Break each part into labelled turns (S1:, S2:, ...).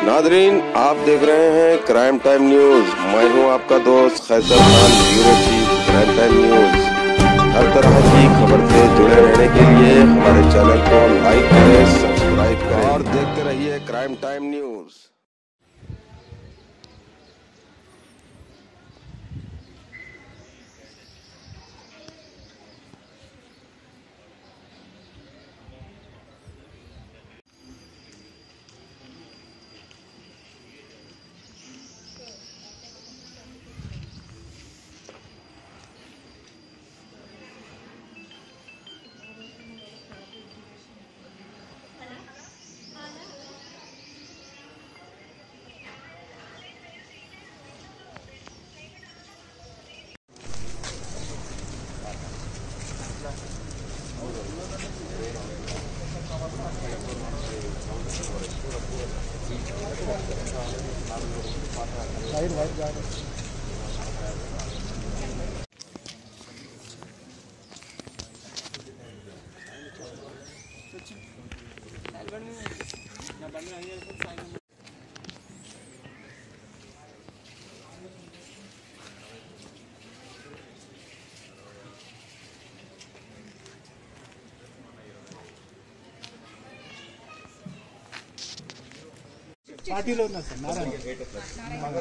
S1: Nadreen आप देख रहे हैं क्राइम टाइम न्यूज मैं हूं आपका दोस्त Khaiser Khan bureau chief crime time news हर तरह की खबर से जुड़े रहने के लिए हमारे चैनल को लाइक करें सब्सक्राइब करें और देखते रहिए क्राइम टाइम न्यूज
S2: పార్టీలో ఉన్నారు సార్ నారాయణ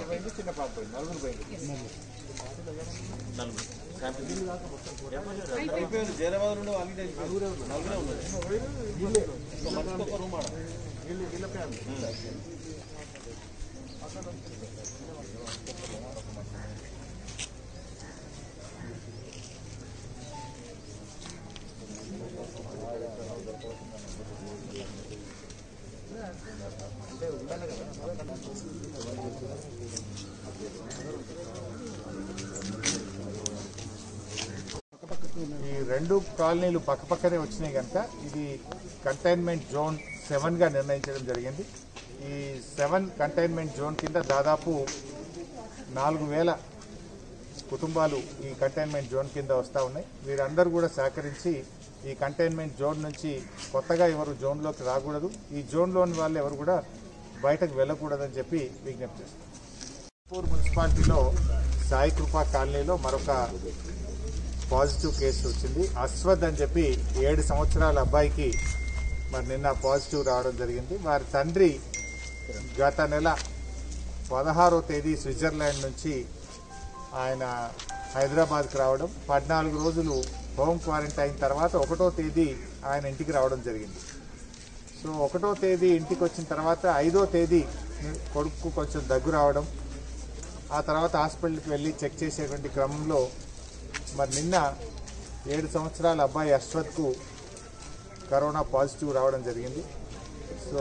S3: ఈ రెండు కాలనీలు పక్కపక్కనే వచ్చినాయి కనుక ఇది కంటైన్మెంట్ జోన్ సెవెన్ గా నిర్ణయించడం జరిగింది ఈ సెవెన్ కంటైన్మెంట్ జోన్ కింద దాదాపు నాలుగు వేల కుటుంబాలు ఈ కంటైన్మెంట్ జోన్ కింద వస్తూ ఉన్నాయి వీరందరూ కూడా సహకరించి ఈ కంటైన్మెంట్ జోన్ నుంచి కొత్తగా ఎవరు జోన్లోకి రాకూడదు ఈ జోన్లోని వాళ్ళు ఎవరు కూడా బయటకు వెళ్ళకూడదని చెప్పి విజ్ఞప్తి చేస్తారు పూర్ మున్సిపాలిటీలో సాయి కృపా కాలనీలో మరొక పాజిటివ్ కేసు వచ్చింది అశ్వథ్ అని చెప్పి ఏడు సంవత్సరాల అబ్బాయికి మరి నిన్న పాజిటివ్ రావడం జరిగింది వారి తండ్రి గత నెల పదహారో తేదీ స్విట్జర్లాండ్ నుంచి ఆయన హైదరాబాద్కి రావడం పద్నాలుగు రోజులు హోమ్ క్వారంటైన్ తర్వాత ఒకటో తేదీ ఆయన ఇంటికి రావడం జరిగింది సో ఒకటో తేదీ ఇంటికి వచ్చిన తర్వాత ఐదో తేదీ కొడుకు కొంచెం దగ్గు రావడం ఆ తర్వాత హాస్పిటల్కి వెళ్ళి చెక్ చేసేటువంటి క్రమంలో మరి నిన్న ఏడు సంవత్సరాల అబ్బాయి అశ్వత్కు కరోనా పాజిటివ్ రావడం జరిగింది సో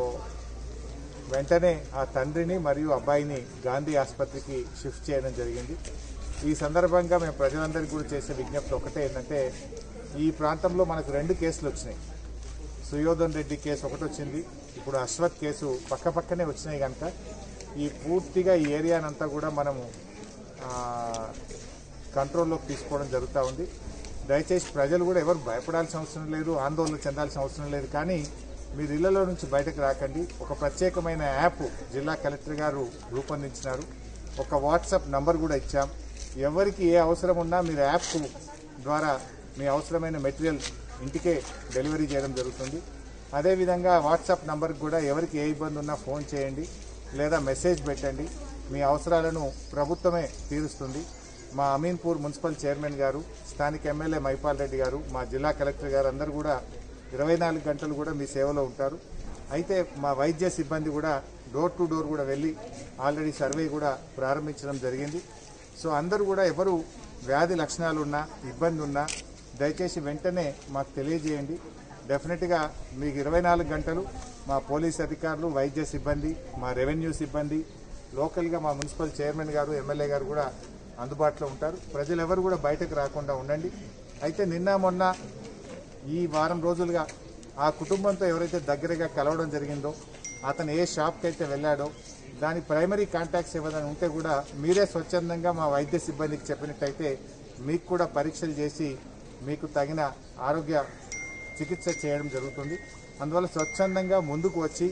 S3: వెంటనే ఆ తండ్రిని మరియు అబ్బాయిని గాంధీ ఆసుపత్రికి షిఫ్ట్ చేయడం జరిగింది ఈ సందర్భంగా మేము ప్రజలందరికీ కూడా చేసే విజ్ఞప్తి ఒకటే ఏంటంటే ఈ ప్రాంతంలో మనకు రెండు కేసులు వచ్చినాయి సుయోధన్ రెడ్డి కేసు ఒకటి వచ్చింది ఇప్పుడు అశ్వత్ కేసు పక్క పక్కనే వచ్చినాయి కనుక ఈ పూర్తిగా ఈ ఏరియానంతా కూడా మనము ఆ, కంట్రోల్లోకి తీసుకోవడం జరుగుతూ ఉంది దయచేసి ప్రజలు కూడా ఎవరు భయపడాల్సిన అవసరం లేదు ఆందోళన చెందాల్సిన అవసరం లేదు కానీ మీరు ఇళ్లలో నుంచి బయటకు రాకండి ఒక ప్రత్యేకమైన యాప్ జిల్లా కలెక్టర్ గారు రూపొందించినారు ఒక వాట్సాప్ నంబర్ కూడా ఇచ్చాం ఎవరికి ఏ అవసరం ఉన్నా మీరు యాప్ ద్వారా మీ అవసరమైన మెటీరియల్ ఇంటికే డెలివరీ చేయడం జరుగుతుంది అదేవిధంగా వాట్సాప్ నంబర్కి కూడా ఎవరికి ఏ ఇబ్బంది ఉన్నా ఫోన్ చేయండి లేదా మెసేజ్ పెట్టండి మీ అవసరాలను ప్రభుత్వమే తీరుస్తుంది మా అమీన్పూర్ మున్సిపల్ చైర్మన్ గారు స్థానిక ఎమ్మెల్యే మైపాల్ రెడ్డి గారు మా జిల్లా కలెక్టర్ గారు అందరూ కూడా ఇరవై నాలుగు గంటలు కూడా మీ సేవలో ఉంటారు అయితే మా వైద్య సిబ్బంది కూడా డోర్ టు డోర్ కూడా వెళ్ళి ఆల్రెడీ సర్వే కూడా ప్రారంభించడం జరిగింది సో అందరూ కూడా ఎవరు వ్యాధి లక్షణాలు ఉన్నా ఇబ్బంది ఉన్నా దయచేసి వెంటనే మాకు తెలియజేయండి డెఫినెట్గా మీకు ఇరవై నాలుగు గంటలు మా పోలీస్ అధికారులు వైద్య సిబ్బంది మా రెవెన్యూ సిబ్బంది లోకల్గా మా మున్సిపల్ చైర్మన్ గారు ఎమ్మెల్యే గారు కూడా అందుబాటులో ఉంటారు ప్రజలు ఎవరు కూడా బయటకు రాకుండా ఉండండి అయితే నిన్న మొన్న ఈ వారం రోజులుగా ఆ కుటుంబంతో ఎవరైతే దగ్గరగా కలవడం జరిగిందో అతను ఏ షాప్కి అయితే వెళ్ళాడో దాని ప్రైమరీ కాంటాక్ట్స్ ఏమైనా ఉంటే కూడా మీరే స్వచ్ఛందంగా మా వైద్య సిబ్బందికి చెప్పినట్టయితే మీకు కూడా పరీక్షలు చేసి మీకు తగిన ఆరోగ్య చికిత్స చేయడం జరుగుతుంది అందువల్ల స్వచ్ఛందంగా ముందుకు వచ్చి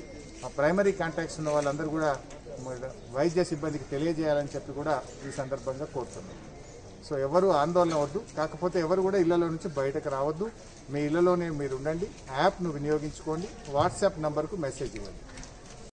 S3: ఆ ప్రైమరీ కాంటాక్ట్స్ ఉన్న వాళ్ళందరూ కూడా మన వైద్య సిబ్బందికి తెలియజేయాలని చెప్పి కూడా ఈ సందర్భంగా కోరుతున్నాం సో ఎవరు ఆందోళన వద్దు కాకపోతే ఎవరు కూడా ఇళ్లలో నుంచి బయటకు రావద్దు మీ ఇళ్లలోనే మీరు ఉండండి యాప్ను వినియోగించుకోండి వాట్సాప్ నంబర్కు మెసేజ్ ఇవ్వండి